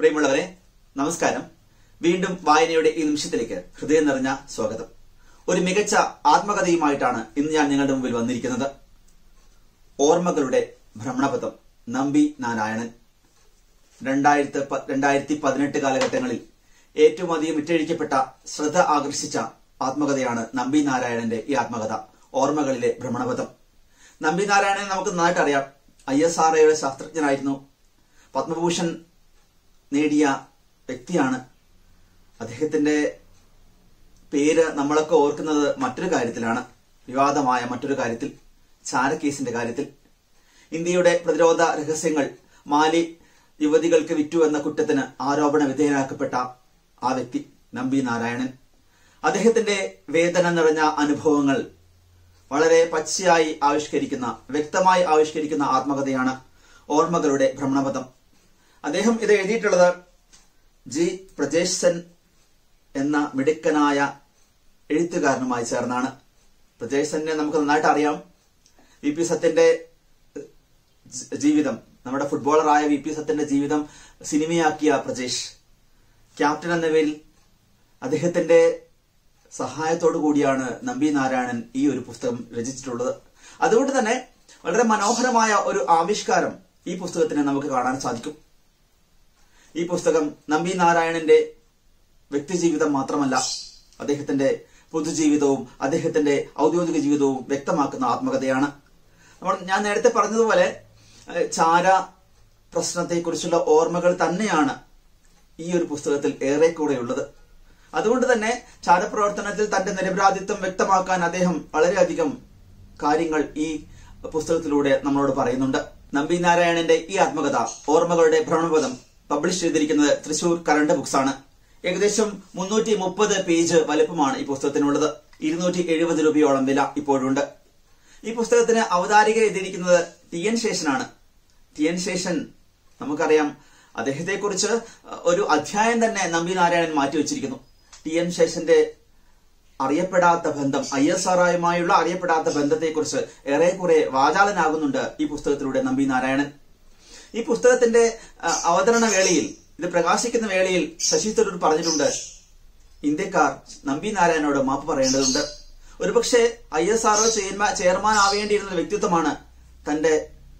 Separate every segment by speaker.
Speaker 1: പ്രിയമുള്ളവരെ നമസ്കാരം വീണ്ടും വായനയുടെ ഈ നിമിഷത്തിലേക്ക് ഹൃദയം നിറഞ്ഞ സ്വാഗതം ഒരു മികച്ച ആത്മകഥയുമായിട്ടാണ് ഇന്ന് ഞാൻ നിങ്ങളുടെ മുമ്പിൽ വന്നിരിക്കുന്നത് ഓർമ്മകളുടെ ഭ്രമണപഥം നമ്പി നാരായണൻ രണ്ടായിരത്തി പ- രണ്ടായിരത്തി പതിനെട്ട് കാലഘട്ടങ്ങളിൽ ഏറ്റവും അധികം വിറ്റഴിക്കപ്പെട്ട ശ്രദ്ധ ആകർഷിച്ച ആത്മകഥയാണ് നമ്പി നാരായണന്റെ ഈ ആത്മകഥ ഓർമ്മകളിലെ ഭ്രമണപഥം നമ്പി നാരായണനെ നമുക്ക് നന്നായിട്ട് അറിയാം ഐ എസ് ആർ ഒയുടെ ശാസ്ത്രജ്ഞനായിരുന്നു പത്മഭൂഷൺ നേടിയ വ്യക്തിയാണ് അദ്ദേഹത്തിന്റെ പേര് നമ്മളൊക്കെ ഓർക്കുന്നത് മറ്റൊരു കാര്യത്തിലാണ് വിവാദമായ മറ്റൊരു കാര്യത്തിൽ ചാരക്കേസിന്റെ കാര്യത്തിൽ ഇന്ത്യയുടെ പ്രതിരോധ രഹസ്യങ്ങൾ മാലി യുവതികൾക്ക് വിറ്റു എന്ന കുറ്റത്തിന് ആരോപണ വിധേയനാക്കപ്പെട്ട ആ വ്യക്തി നമ്പി നാരായണൻ അദ്ദേഹത്തിന്റെ വേദന നിറഞ്ഞ അനുഭവങ്ങൾ വളരെ പച്ചയായി ആവിഷ്കരിക്കുന്ന വ്യക്തമായി ആവിഷ്കരിക്കുന്ന ആത്മകഥയാണ് ഓർമ്മകളുടെ ഭ്രമണപഥം അദ്ദേഹം ഇത് എഴുതിയിട്ടുള്ളത് ജി പ്രജേഷ് സെൻ എന്ന മിടുക്കനായ എഴുത്തുകാരനുമായി ചേർന്നാണ് പ്രജേഷ് സെന്നെ നമുക്ക് നന്നായിട്ട് അറിയാം വി പി സത്യന്റെ ജ- ജീവിതം നമ്മുടെ ഫുട്ബോളറായ വി പി സത്യന്റെ ജീവിതം സിനിമയാക്കിയ പ്രജേഷ് ക്യാപ്റ്റൻ എന്ന പേരിൽ അദ്ദേഹത്തിന്റെ സഹായത്തോടു കൂടിയാണ് നമ്പി നാരായണൻ ഈ ഒരു പുസ്തകം രചിച്ചിട്ടുള്ളത് അതുകൊണ്ട് തന്നെ വളരെ മനോഹരമായ ഒരു ആവിഷ്കാരം ഈ പുസ്തകത്തിന് നമുക്ക് കാണാൻ സാധിക്കും ഈ പുസ്തകം നമ്പി നാരായണന്റെ വ്യക്തിജീവിതം മാത്രമല്ല അദ്ദേഹത്തിന്റെ പൊതുജീവിതവും അദ്ദേഹത്തിന്റെ ഔദ്യോഗിക ജീവിതവും വ്യക്തമാക്കുന്ന ആത്മകഥയാണ് നമ്മൾ ഞാൻ നേരത്തെ പറഞ്ഞതുപോലെ ഏഹ്, ചാര പ്രശ്നത്തെക്കുറിച്ചുള്ള ഓർമ്മകൾ തന്നെയാണ് ഈ ഒരു പുസ്തകത്തിൽ ഏറെ കൂടെ ഉള്ളത് അതുകൊണ്ട് തന്നെ ചാരപ്രവർത്തനത്തിൽ തന്റെ നിരപരാധിത്വം വ്യക്തമാക്കാൻ അദ്ദേഹം വളരെയധികം കാര്യങ്ങൾ ഈ പുസ്തകത്തിലൂടെ നമ്മളോട് പറയുന്നുണ്ട് നമ്പി നാരായണന്റെ ഈ ആത്മകഥ ഓർമ്മകളുടെ ഭ്രമണപഥം പബ്ലിഷ് ചെയ്തിരിക്കുന്നത് തൃശൂർ കറണ്ട് ബുക്സ് ആണ് ഏകദേശം മുന്നൂറ്റി മുപ്പത് പേജ് വലുപ്പമാണ് ഈ പുസ്തകത്തിനുള്ളത് ഇരുന്നൂറ്റി എഴുപത് രൂപയോളം വില ഇപ്പോഴുണ്ട് ഈ പുസ്തകത്തിന് അവതാരിക എഴുതിയിരിക്കുന്നത് ടി എൻ ശേഷനാണ് ടി എൻ ശേഷൻ നമുക്കറിയാം അദ്ദേഹത്തെക്കുറിച്ച് ഒരു അധ്യായം തന്നെ നമ്പി നാരായണൻ മാറ്റിവെച്ചിരിക്കുന്നു ടി എൻ ശേഷന്റെ അറിയപ്പെടാത്ത ബന്ധം ഐ എസ് ആറുമായുള്ള അറിയപ്പെടാത്ത ബന്ധത്തെക്കുറിച്ച് ഏറെക്കുറെ വാചാലനാകുന്നുണ്ട് ഈ പുസ്തകത്തിലൂടെ നമ്പി നാരായണൻ ഈ പുസ്തകത്തിന്റെ ആ, അവതരണ വേളയിൽ ഇത് പ്രകാശിക്കുന്ന വേളയിൽ ശശി തരൂർ പറഞ്ഞിട്ടുണ്ട് ഇന്ത്യക്കാർ നമ്പി നാരായണനോട് മാപ്പ് പറയേണ്ടതുണ്ട് ഒരുപക്ഷെ ഐ എസ് ആർഒ ചെയർമാൻ ആവേണ്ടിയിരുന്ന വ്യക്തിത്വമാണ് തന്റെ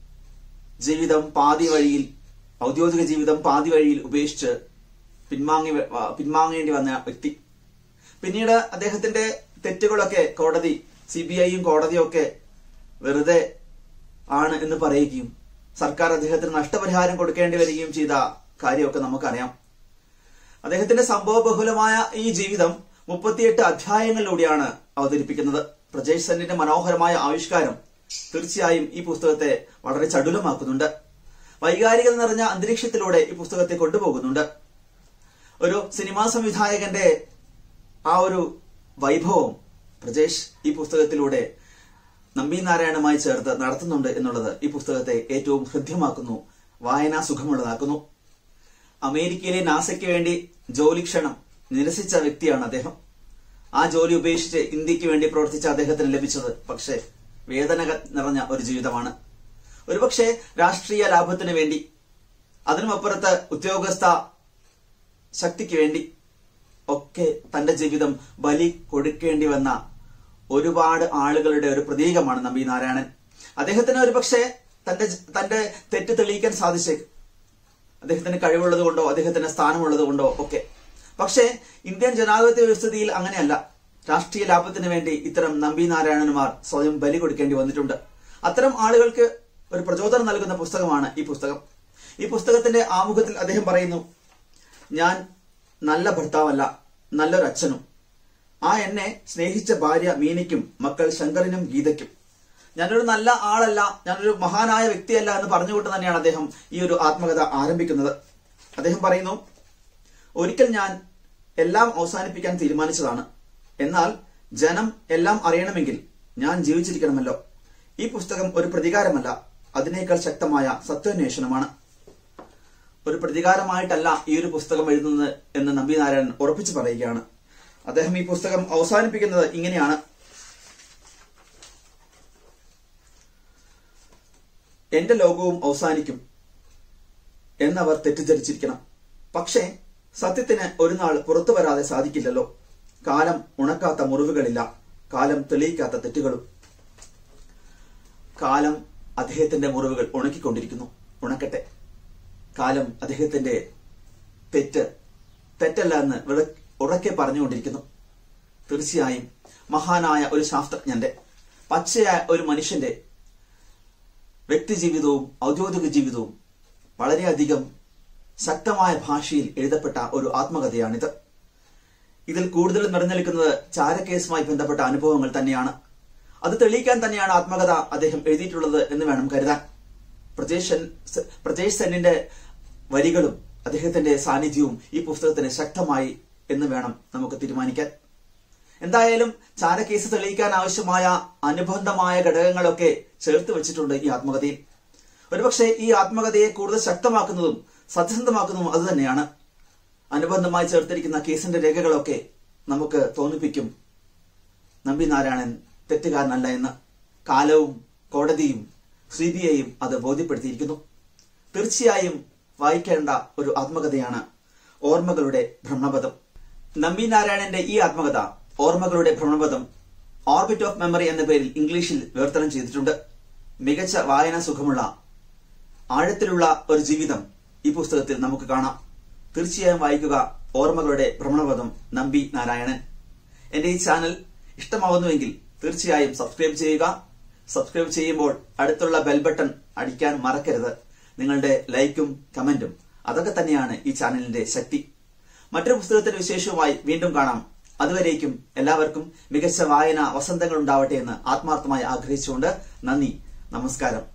Speaker 1: ജീവിതം പാതി വഴിയിൽ ഔദ്യോഗിക ജീവിതം പാതി വഴിയിൽ ഉപേക്ഷിച്ച് പിൻവാങ്ങി വ- പിൻവാങ്ങേണ്ടി വന്ന വ്യക്തി പിന്നീട് അദ്ദേഹത്തിന്റെ തെറ്റുകളൊക്കെ കോടതി സി ബി ഐയും കോടതിയും ഒക്കെ വെറുതെ ആണ് എന്ന് പറയുകയും സർക്കാർ അദ്ദേഹത്തിന് നഷ്ടപരിഹാരം കൊടുക്കേണ്ടി വരികയും ചെയ്ത കാര്യമൊക്കെ നമുക്കറിയാം അദ്ദേഹത്തിന്റെ സംഭവബഹുലമായ ഈ ജീവിതം മുപ്പത്തിയെട്ട് അധ്യായങ്ങളിലൂടെയാണ് അവതരിപ്പിക്കുന്നത് പ്രജേഷ് സെന്നിന്റെ മനോഹരമായ ആവിഷ്കാരം തീർച്ചയായും ഈ പുസ്തകത്തെ വളരെ ചടുലമാക്കുന്നുണ്ട് വൈകാരികത നിറഞ്ഞ അന്തരീക്ഷത്തിലൂടെ ഈ പുസ്തകത്തെ കൊണ്ടുപോകുന്നുണ്ട് ഒരു സിനിമാ സംവിധായകന്റെ ആ ഒരു വൈഭവം പ്രജേഷ് ഈ പുസ്തകത്തിലൂടെ നമ്പി നാരായണുമായി ചേർത്ത് നടത്തുന്നുണ്ട് എന്നുള്ളത് ഈ പുസ്തകത്തെ ഏറ്റവും ഹൃദ്യമാക്കുന്നു വായനാ സുഖമുള്ളതാക്കുന്നു അമേരിക്കയിലെ നാസയ്ക്ക് വേണ്ടി ജോലി ക്ഷണം നിരസിച്ച വ്യക്തിയാണ് അദ്ദേഹം ആ ജോലി ഉപേക്ഷിച്ച് ഇന്ത്യക്ക് വേണ്ടി പ്രവർത്തിച്ച അദ്ദേഹത്തിന് ലഭിച്ചത് പക്ഷേ വേദന നിറഞ്ഞ ഒരു ജീവിതമാണ് ഒരുപക്ഷെ രാഷ്ട്രീയ ലാഭത്തിന് വേണ്ടി അതിനുമപ്പുറത്ത് ഉദ്യോഗസ്ഥ ശക്തിക്ക് വേണ്ടി ഒക്കെ തന്റെ ജീവിതം ബലി കൊടുക്കേണ്ടി വന്ന ഒരുപാട് ആളുകളുടെ ഒരു പ്രതീകമാണ് നമ്പി നാരായണൻ അദ്ദേഹത്തിന് ഒരുപക്ഷെ തന്റെ തന്റെ തെറ്റ് തെളിയിക്കാൻ സാധിച്ചേക്കും അദ്ദേഹത്തിന് കഴിവുള്ളത് കൊണ്ടോ അദ്ദേഹത്തിന് സ്ഥാനമുള്ളത് കൊണ്ടോ ഒക്കെ പക്ഷേ ഇന്ത്യൻ ജനാധിപത്യ വ്യവസ്ഥിതിയിൽ അങ്ങനെയല്ല രാഷ്ട്രീയ ലാഭത്തിന് വേണ്ടി ഇത്തരം നമ്പി നാരായണന്മാർ സ്വയം ബലി കൊടുക്കേണ്ടി വന്നിട്ടുണ്ട് അത്തരം ആളുകൾക്ക് ഒരു പ്രചോദനം നൽകുന്ന പുസ്തകമാണ് ഈ പുസ്തകം ഈ പുസ്തകത്തിന്റെ ആമുഖത്തിൽ അദ്ദേഹം പറയുന്നു ഞാൻ നല്ല ഭർത്താവല്ല നല്ലൊരു അച്ഛനും ആ എന്നെ സ്നേഹിച്ച ഭാര്യ മീനയ്ക്കും മക്കൾ ശങ്കറിനും ഗീതയ്ക്കും ഞാനൊരു നല്ല ആളല്ല ഞാനൊരു മഹാനായ വ്യക്തിയല്ല എന്ന് പറഞ്ഞുകൊണ്ട് തന്നെയാണ് അദ്ദേഹം ഈ ഒരു ആത്മകഥ ആരംഭിക്കുന്നത് അദ്ദേഹം പറയുന്നു ഒരിക്കൽ ഞാൻ എല്ലാം അവസാനിപ്പിക്കാൻ തീരുമാനിച്ചതാണ് എന്നാൽ ജനം എല്ലാം അറിയണമെങ്കിൽ ഞാൻ ജീവിച്ചിരിക്കണമല്ലോ ഈ പുസ്തകം ഒരു പ്രതികാരമല്ല അതിനേക്കാൾ ശക്തമായ സത്യാന്വേഷണമാണ് ഒരു പ്രതികാരമായിട്ടല്ല ഈ ഒരു പുസ്തകം എഴുതുന്നത് എന്ന് നമ്പി നാരായണൻ ഉറപ്പിച്ചു പറയുകയാണ് അദ്ദേഹം ഈ പുസ്തകം അവസാനിപ്പിക്കുന്നത് ഇങ്ങനെയാണ് എന്റെ ലോകവും അവസാനിക്കും എന്നവർ തെറ്റിദ്ധരിച്ചിരിക്കണം പക്ഷേ സത്യത്തിന് ഒരു നാൾ പുറത്തു വരാതെ സാധിക്കില്ലല്ലോ കാലം ഉണക്കാത്ത മുറിവുകളില്ല കാലം തെളിയിക്കാത്ത തെറ്റുകളും കാലം അദ്ദേഹത്തിന്റെ മുറിവുകൾ ഉണക്കിക്കൊണ്ടിരിക്കുന്നു ഉണക്കട്ടെ കാലം അദ്ദേഹത്തിന്റെ തെറ്റ് തെറ്റല്ല എന്ന് വിള- ഉറക്കെ പറഞ്ഞുകൊണ്ടിരിക്കുന്നു തീർച്ചയായും മഹാനായ ഒരു ശാസ്ത്രജ്ഞന്റെ പച്ചയായ ഒരു മനുഷ്യന്റെ വ്യക്തിജീവിതവും ഔദ്യോഗിക ജീവിതവും വളരെയധികം ശക്തമായ ഭാഷയിൽ എഴുതപ്പെട്ട ഒരു ആത്മകഥയാണിത് ഇതിൽ കൂടുതൽ നിറഞ്ഞു നിൽക്കുന്നത് ചാരക്കേസുമായി ബന്ധപ്പെട്ട അനുഭവങ്ങൾ തന്നെയാണ് അത് തെളിയിക്കാൻ തന്നെയാണ് ആത്മകഥ അദ്ദേഹം എഴുതിയിട്ടുള്ളത് എന്ന് വേണം കരുതാൻ പ്രജേഷ് സെൻ- സെ- പ്രജേഷ് സെന്നിന്റെ വരികളും അദ്ദേഹത്തിന്റെ സാന്നിധ്യവും ഈ പുസ്തകത്തിന് ശക്തമായി എന്ന് വേണം നമുക്ക് തീരുമാനിക്കാൻ എന്തായാലും ചാരക്കേസ് തെളിയിക്കാൻ ആവശ്യമായ അനുബന്ധമായ ഘടകങ്ങളൊക്കെ ചേർത്ത് വെച്ചിട്ടുണ്ട് ഈ ആത്മകഥയിൽ ഒരുപക്ഷെ ഈ ആത്മകഥയെ കൂടുതൽ ശക്തമാക്കുന്നതും സത്യസന്ധമാക്കുന്നതും അത് തന്നെയാണ് അനുബന്ധമായി ചേർത്തിരിക്കുന്ന കേസിന്റെ രേഖകളൊക്കെ നമുക്ക് തോന്നിപ്പിക്കും നമ്പി നാരായണൻ തെറ്റുകാരനല്ല എന്ന് കാലവും കോടതിയും സി ബി ഐയും അത് ബോധ്യപ്പെടുത്തിയിരിക്കുന്നു തീർച്ചയായും വായിക്കേണ്ട ഒരു ആത്മകഥയാണ് ഓർമ്മകളുടെ ഭ്രമണപഥം നമ്പി നാരായണന്റെ ഈ ആത്മകഥ ഓർമ്മകളുടെ ഭ്രമണപഥം ഓർബിറ്റ് ഓഫ് മെമ്മറി എന്ന പേരിൽ ഇംഗ്ലീഷിൽ വിവർത്തനം ചെയ്തിട്ടുണ്ട് മികച്ച വായനാ സുഖമുള്ള ആഴത്തിലുള്ള ഒരു ജീവിതം ഈ പുസ്തകത്തിൽ നമുക്ക് കാണാം തീർച്ചയായും വായിക്കുക ഓർമ്മകളുടെ ഭ്രമണപഥം നമ്പി നാരായണൻ എന്റെ ഈ ചാനൽ ഇഷ്ടമാവുന്നുവെങ്കിൽ തീർച്ചയായും സബ്സ്ക്രൈബ് ചെയ്യുക സബ്സ്ക്രൈബ് ചെയ്യുമ്പോൾ അടുത്തുള്ള ബെൽ ബട്ടൺ അടിക്കാൻ മറക്കരുത് നിങ്ങളുടെ ലൈക്കും കമന്റും അതൊക്കെ തന്നെയാണ് ഈ ചാനലിന്റെ ശക്തി മറ്റൊരു പുസ്തകത്തിന്റെ വിശേഷവുമായി വീണ്ടും കാണാം അതുവരേക്കും എല്ലാവർക്കും മികച്ച വായന വസന്തങ്ങൾ ഉണ്ടാവട്ടെ എന്ന് ആത്മാർത്ഥമായി ആഗ്രഹിച്ചുകൊണ്ട് നന്ദി നമസ്കാരം